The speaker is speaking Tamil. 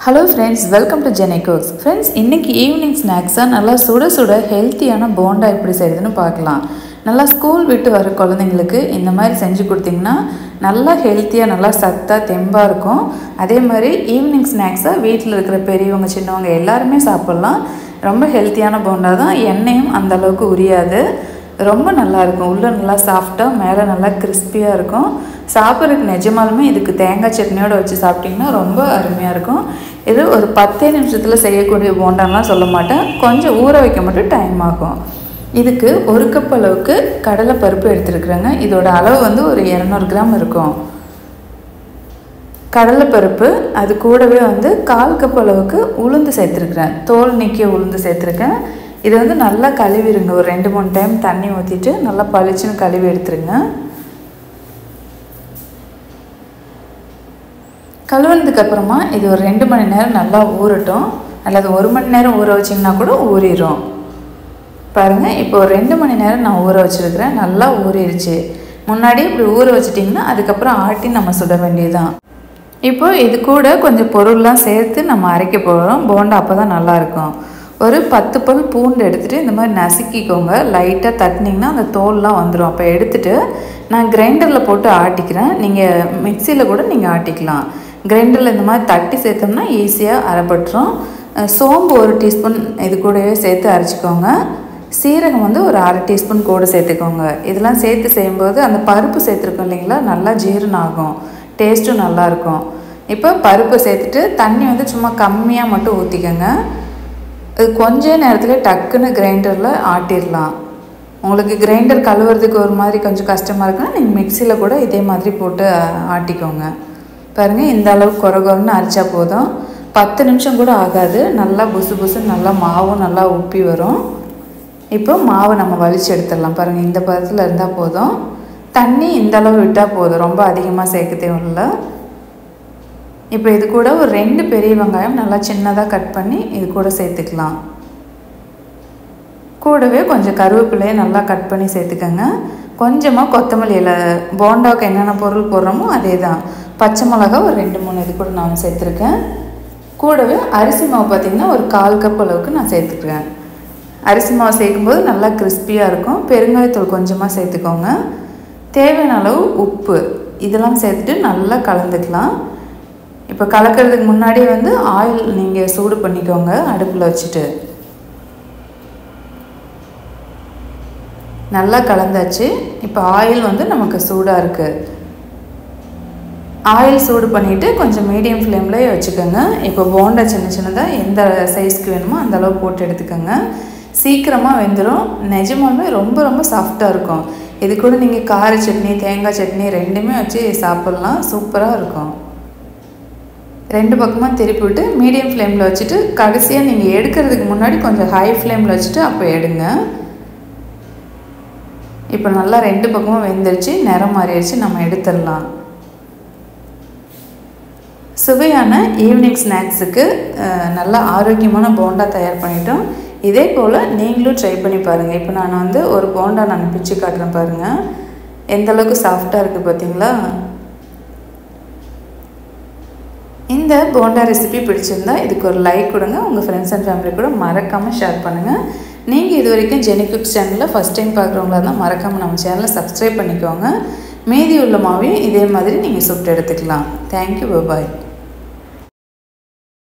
hello friends welcome to Jeni cooks friends இன்றைக்கி ஈவினிங் ஸ்நாக்ஸாக நல்லா சுட சுட ஹெல்த்தியான போண்டா எப்படி செய்யுதுன்னு பார்க்கலாம் நல்லா ஸ்கூல் விட்டு வர குழந்தைங்களுக்கு இந்த மாதிரி செஞ்சு கொடுத்தீங்கன்னா நல்லா ஹெல்த்தியாக நல்லா சத்தாக தெம்பாக இருக்கும் அதே மாதிரி ஈவினிங் ஸ்நாக்ஸாக வீட்டில் இருக்கிற பெரியவங்க சின்னவங்க எல்லாருமே சாப்பிட்லாம் ரொம்ப ஹெல்த்தியான போண்டா தான் எண்ணெயும் அந்த அளவுக்கு உரியாது ரொம்ப நல்லா இருக்கும் உள்ளே நல்லா சாஃப்டாக மேலே நல்லா கிறிஸ்பியாக இருக்கும் சாப்பிட்றதுக்கு நிஜமாலுமே இதுக்கு தேங்காய் சட்னியோடு வச்சு சாப்பிட்டிங்கன்னா ரொம்ப அருமையாக இருக்கும் இது ஒரு பத்தே நிமிஷத்தில் செய்யக்கூடிய போண்டான்லாம் சொல்ல மாட்டேன் கொஞ்சம் ஊற வைக்க மட்டும் டைம் ஆகும் இதுக்கு ஒரு கப் அளவுக்கு கடலை பருப்பு எடுத்துருக்குறேங்க இதோட அளவு வந்து ஒரு இரநூறு கிராம் இருக்கும் கடலைப்பருப்பு அது கூடவே வந்து கால் கப் அளவுக்கு உளுந்து சேர்த்துருக்குறேன் தோல் நீக்கிய உளுந்து சேர்த்துருக்கேன் இதை வந்து நல்லா கழுவிடுங்க ஒரு ரெண்டு மூணு டைம் தண்ணி ஊற்றிட்டு நல்லா பளிச்சுன்னு கழுவி எடுத்துருங்க கழுவுனதுக்கு அப்புறமா இது ஒரு ரெண்டு மணி நேரம் நல்லா ஊறட்டும் அல்லது ஒரு மணி நேரம் ஊற வச்சிங்கன்னா கூட ஊறிடும் பாருங்கள் இப்போ ஒரு ரெண்டு மணி நேரம் நான் ஊற வச்சுருக்கிறேன் நல்லா ஊறிடுச்சு முன்னாடி இப்படி ஊற வச்சிட்டிங்கன்னா அதுக்கப்புறம் ஆட்டி நம்ம சுட வேண்டியதுதான் இப்போ இது கூட கொஞ்சம் பொருள்லாம் சேர்த்து நம்ம அரைக்க போகிறோம் போண்டா அப்போ தான் நல்லாயிருக்கும் ஒரு பத்து பல் பூண்டு எடுத்துகிட்டு இந்த மாதிரி நசுக்கிக்கோங்க லைட்டாக தட்டினீங்கன்னா அந்த தோல்லாம் வந்துடும் அப்போ எடுத்துகிட்டு நான் கிரைண்டரில் போட்டு ஆட்டிக்கிறேன் நீங்கள் மிக்சியில் கூட நீங்கள் ஆட்டிக்கலாம் கிரைண்டரில் இந்த மாதிரி தட்டி சேர்த்தோம்னா ஈஸியாக அரைப்பட்டுரும் சோம்பு ஒரு டீஸ்பூன் இது கூடவே சேர்த்து அரைச்சிக்கோங்க சீரகம் வந்து ஒரு அரை டீஸ்பூன் கூட சேர்த்துக்கோங்க இதெல்லாம் சேர்த்து செய்யும்போது அந்த பருப்பு சேர்த்துருக்கோம் இல்லைங்களா நல்லா ஜீரணம் ஆகும் டேஸ்ட்டும் நல்லாயிருக்கும் இப்போ பருப்பை சேர்த்துட்டு தண்ணி வந்து சும்மா கம்மியாக மட்டும் ஊற்றிக்கோங்க இது கொஞ்ச நேரத்தில் டக்குன்னு கிரைண்டரில் ஆட்டிடலாம் உங்களுக்கு கிரைண்டர் கழுவுறதுக்கு ஒரு மாதிரி கொஞ்சம் கஷ்டமாக இருக்குன்னா நீங்கள் மிக்சியில் கூட இதே மாதிரி போட்டு ஆட்டிக்கோங்க பாருங்கள் இந்த அளவுக்கு குறை குறைன்னு அரைச்சா போதும் பத்து நிமிஷம் கூட ஆகாது நல்லா புசு புசுன்னு நல்லா மாவும் நல்லா உப்பி வரும் இப்போ மாவை நம்ம வலிச்சு எடுத்துடலாம் பாருங்கள் இந்த பதத்தில் இருந்தால் போதும் தண்ணி இந்த அளவு விட்டால் போதும் ரொம்ப அதிகமாக சேர்க்க தேவையில்லை இப்போ இது கூட ஒரு ரெண்டு பெரிய வெங்காயம் நல்லா சின்னதாக கட் பண்ணி இது கூட சேர்த்துக்கலாம் கூடவே கொஞ்சம் கருவேப்பிலையை நல்லா கட் பண்ணி சேர்த்துக்கோங்க கொஞ்சமாக கொத்தமல்லி இலை போண்டாவுக்கு என்னென்ன பொருள் போடுறோமோ அதே தான் பச்சை மிளகா ஒரு ரெண்டு மூணு இது கூட நான் சேர்த்துருக்கேன் கூடவே அரிசி மாவு பார்த்திங்கன்னா ஒரு கால் கப் அளவுக்கு நான் சேர்த்துக்கிறேன் அரிசி மாவு சேர்க்கும்போது நல்லா கிறிஸ்பியாக இருக்கும் பெருங்காயத்தூள் கொஞ்சமாக சேர்த்துக்கோங்க தேவையான அளவு உப்பு இதெல்லாம் சேர்த்துட்டு நல்லா கலந்துக்கலாம் இப்போ கலக்கிறதுக்கு முன்னாடி வந்து ஆயில் நீங்கள் சூடு பண்ணிக்கோங்க அடுப்பில் வச்சுட்டு நல்லா கலந்தாச்சு இப்போ ஆயில் வந்து நமக்கு சூடாக இருக்குது ஆயில் சூடு பண்ணிவிட்டு கொஞ்சம் மீடியம் ஃப்ளேம்லேயே வச்சுக்கோங்க இப்போ போண்டா சின்ன சின்னதாக எந்த சைஸ்க்கு வேணுமோ அந்த அளவு போட்டு எடுத்துக்கோங்க சீக்கிரமாக வெந்துடும் நிஜமாலுமே ரொம்ப ரொம்ப சாஃப்டாக இருக்கும் இது கூட நீங்கள் கார சட்னி தேங்காய் சட்னி ரெண்டுமே வச்சு சாப்பிட்லாம் சூப்பராக இருக்கும் ரெண்டு பக்கமாக திருப்பி விட்டு மீடியம் ஃப்ளேமில் வச்சுட்டு கடைசியாக நீங்கள் எடுக்கிறதுக்கு முன்னாடி கொஞ்சம் ஹை ஃப்ளேமில் வச்சுட்டு அப்போ எடுங்க இப்போ நல்லா ரெண்டு பக்கமும் வெந்துருச்சு நிறம் மாறிடுச்சு நம்ம எடுத்துடலாம் சுவையான ஈவினிங் ஸ்நாக்ஸுக்கு நல்லா ஆரோக்கியமான போண்டா தயார் பண்ணிட்டோம் இதே போல் நீங்களும் ட்ரை பண்ணி பாருங்கள் இப்போ நான் வந்து ஒரு போண்டா நான் பிச்சு காட்டுறேன் பாருங்கள் எந்த அளவுக்கு சாஃப்டாக இருக்குது பார்த்தீங்களா இந்த போண்டா ரெசிபி பிடிச்சிருந்தா இதுக்கு ஒரு லைக் கொடுங்க உங்கள் ஃப்ரெண்ட்ஸ் அண்ட் ஃபேமிலி கூட மறக்காமல் ஷேர் பண்ணுங்கள் நீங்கள் இது வரைக்கும் ஜெனி குக்ஸ் சேனலில் ஃபஸ்ட் டைம் பார்க்குறவங்களா இருந்தால் மறக்காமல் நம்ம சேனலை சப்ஸ்கிரைப் பண்ணிக்கோங்க மீதி உள்ள மாவையும் இதே மாதிரி நீங்கள் சுட்டு எடுத்துக்கலாம் தேங்க்யூ பாய்